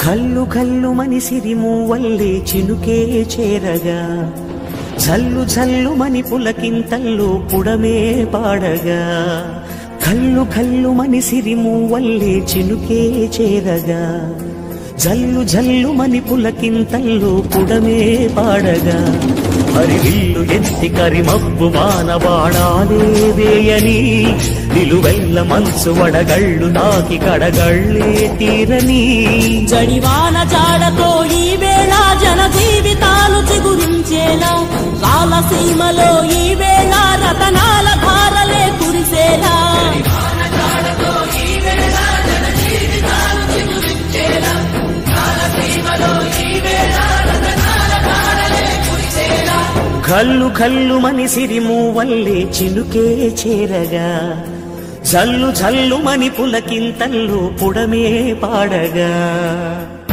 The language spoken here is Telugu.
కల్లు కల్లు మని సిరిము వల్లే చినుకే చేరగా జల్లు జల్లు మని పులకింతల్లో పుడమే పాడగా కల్లు కల్లు మని సిరిము వల్లే చినుకే చేరగా జల్లు జల్లు మని పులకింతల్లో పుడమే పాడగా హరివిల్లు ఎత్తి కరిమబ్బు మానవాడాలే వేయని నిలువెల్ల మనసు వడగళ్ళు నాకి కడగళ్ళే తీరని జడివాన జాడతో ఈ వేళ జన జీవితాలు చిగురించేలా రాలసీమలో ఈ వేళ రతనాల ధారలే కురిసేలా కల్లు కల్లు మని సిరిము వల్లే చినుకే చేరగా జల్లు జల్లు మని పులకింతల్లో పుడమే పాడగా